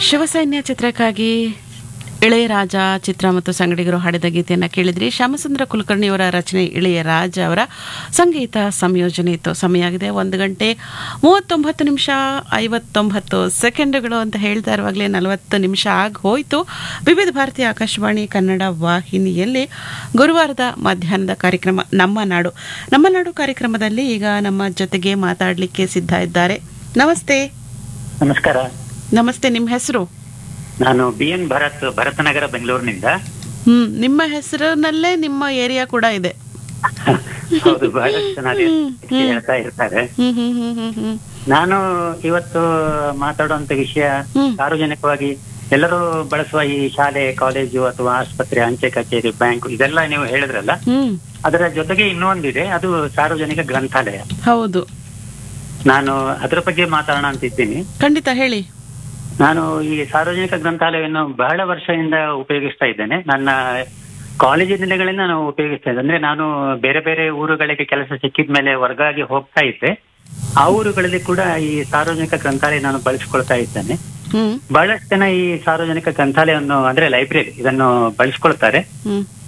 ಶಿವಸೈನ್ಯ ಚಿತ್ರಕ್ಕಾಗಿ ಇಳೆಯರಾಜ ಚಿತ್ರ ಮತ್ತು ಸಂಗಡಿಗರು ಹಾಡಿದ ಗೀತೆಯನ್ನು ಕೇಳಿದ್ರಿ ಶ್ಯಾಮಸುಂದರ ಕುಲಕರ್ಣಿಯವರ ರಚನೆ ಇಳೆಯರಾಜ ಅವರ ಸಂಗೀತ ಸಂಯೋಜನೆ ಇತ್ತು ಸಮಯ ಆಗಿದೆ ಒಂದು ಗಂಟೆ ಮೂವತ್ತೊಂಬತ್ತು ನಿಮಿಷ ಐವತ್ತೊಂಬತ್ತು ಸೆಕೆಂಡುಗಳು ಅಂತ ಹೇಳ್ತಾ ಇರುವಾಗಲೇ ನಲವತ್ತು ನಿಮಿಷ ಆಗಿ ಹೋಯಿತು ವಿವಿಧ ಭಾರತೀಯ ಆಕಾಶವಾಣಿ ಕನ್ನಡ ವಾಹಿನಿಯಲ್ಲಿ ಗುರುವಾರದ ಮಧ್ಯಾಹ್ನದ ಕಾರ್ಯಕ್ರಮ ನಮ್ಮ ನಾಡು ನಮ್ಮ ನಾಡು ಕಾರ್ಯಕ್ರಮದಲ್ಲಿ ಈಗ ನಮ್ಮ ಜೊತೆಗೆ ಮಾತಾಡಲಿಕ್ಕೆ ಸಿದ್ಧ ಇದ್ದಾರೆ ನಮಸ್ತೆ ನಮಸ್ಕಾರ ನಮಸ್ತೆ ನಿಮ್ಮ ಹೆಸರು ನಾನು ಬಿ ಎನ್ ಭರತ್ ಭರತನಗರ ಬೆಂಗಳೂರಿನಿಂದ ಹ್ಮ್ ನಿಮ್ಮ ಹೆಸರಿನಲ್ಲೇ ನಿಮ್ಮ ಏರಿಯಾ ಕೂಡ ಇದೆ ಹೌದು ಬಹಳಷ್ಟು ಜನ ಅದೇ ಹೇಳ್ತಾ ಇರ್ತಾರೆ ಹ್ಮ್ ಹ್ಮ್ ಹ್ಮ್ ಹ್ಮ್ ಹ್ಮ್ ನಾನು ಇವತ್ತು ಮಾತಾಡುವಂತ ವಿಷಯ ಹ್ಮ್. ಸಾರ್ವಜನಿಕವಾಗಿ ಎಲ್ಲರೂ ಬಳಸುವ ಈ ಶಾಲೆ ಕಾಲೇಜು ಅಥವಾ ಆಸ್ಪತ್ರೆ ಅಂಚೆ ಕಚೇರಿ ಬ್ಯಾಂಕ್ ಇದೆಲ್ಲ ನೀವು ಹೇಳಿದ್ರಲ್ಲ ಹ್ಮ್ ಅದರ ಜೊತೆಗೆ ಇನ್ನೊಂದಿದೆ ಅದು ಸಾರ್ವಜನಿಕ ಗ್ರಂಥಾಲಯ ಹೌದು ನಾನು ಅದರ ಬಗ್ಗೆ ಮಾತಾಡೋಣ ಅಂತ ಇದ್ದೀನಿ ಖಂಡಿತ ಹೇಳಿ ನಾನು ಈ ಸಾರ್ವಜನಿಕ ಗ್ರಂಥಾಲಯವನ್ನು ಬಹಳ ವರ್ಷದಿಂದ ಉಪಯೋಗಿಸ್ತಾ ಇದ್ದೇನೆ ನನ್ನ ಕಾಲೇಜಿನ ದಿನಗಳಿಂದ ನಾನು ಉಪಯೋಗಿಸ್ತಾ ಇದ್ದೆ ಅಂದ್ರೆ ನಾನು ಬೇರೆ ಬೇರೆ ಊರುಗಳಿಗೆ ಕೆಲಸ ಸಿಕ್ಕಿದ ಮೇಲೆ ವರ್ಗಾಗಿ ಹೋಗ್ತಾ ಇದ್ದೆ ಆ ಊರುಗಳಲ್ಲಿ ಕೂಡ ಈ ಸಾರ್ವಜನಿಕ ಗ್ರಂಥಾಲಯ ನಾನು ಬಳಸ್ಕೊಳ್ತಾ ಇದ್ದೇನೆ ಹ್ಮ್ ಬಹಳಷ್ಟು ಜನ ಈ ಸಾರ್ವಜನಿಕ ಗ್ರಂಥಾಲಯವನ್ನು ಅಂದ್ರೆ ಲೈಬ್ರರಿ ಇದನ್ನು ಬಳಸ್ಕೊಳ್ತಾರೆ ಹ್ಮ್